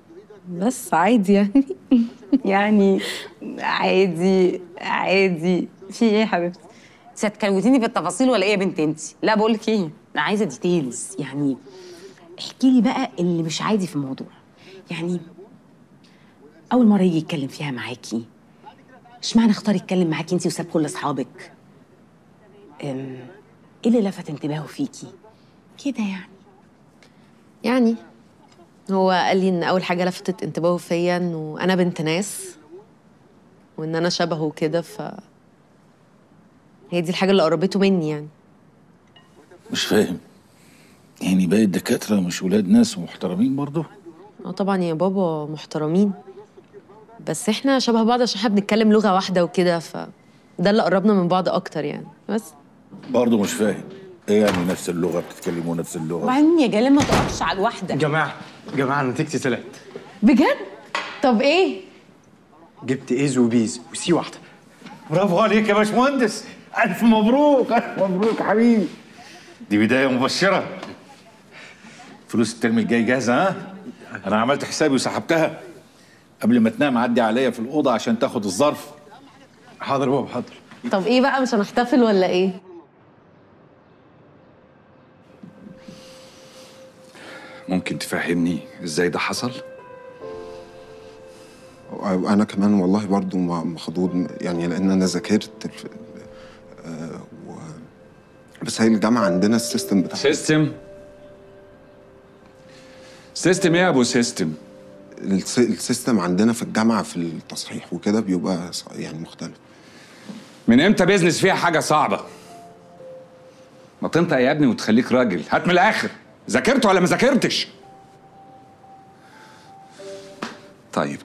بس عادي يعني يعني عادي عادي في ايه يا حبيبتي انت هتكروتيني في التفاصيل ولا ايه يا بنت انت لا بقول لك ايه انا عايزه ديتيلز يعني احكي لي بقى اللي مش عادي في الموضوع يعني اول مره يجي يتكلم فيها معاكي اشمعنى اختار يتكلم معاكي انت وساب كل اصحابك أم، ايه اللي لفت انتباهه فيكي كده يعني يعني هو قال لي ان اول حاجه لفتت انتباهه فيا انه انا بنت ناس وان انا شبهه كده ف هي دي الحاجه اللي قربته مني يعني مش فاهم يعني باقي الدكاترة مش ولاد ناس ومحترمين برضه اه طبعا يا بابا محترمين بس احنا شبه بعض عشان احنا بنتكلم لغه واحده وكده ف ده اللي قربنا من بعض اكتر يعني بس برضه مش فاهم ايه يعني نفس اللغة بتتكلموا نفس اللغة وبعدين يا جلال ما تقفش على الواحده جماعة جماعة نتيجتي طلعت بجد طب ايه جبت ايز وبيز وسي واحدة برافو عليك يا باشمهندس ألف مبروك ألف مبروك حبيبي دي بداية مبشرة فلوس الترم الجاي جاهزة ها؟ أنا عملت حسابي وسحبتها قبل ما تنام عدي عليا في الأوضة عشان تاخد الظرف حاضر بابا حاضر طب ايه بقى مش هنحتفل ولا ايه ممكن تفهمني ازاي ده حصل؟ انا كمان والله برضو م- مخضوض يعني لان انا ذاكرت الف... آه، و... بس هي الجامعه عندنا السيستم بتاعها سيستم سيستم ايه يا ابو سيستم؟ الس- السيستم عندنا في الجامعه في التصحيح وكده بيبقى ص- يعني مختلف من امتى بيزنس فيها حاجه صعبه؟ ما تنطق يا ابني وتخليك راجل هات من الاخر ذاكرت ولا ما ذاكرتش؟ طيب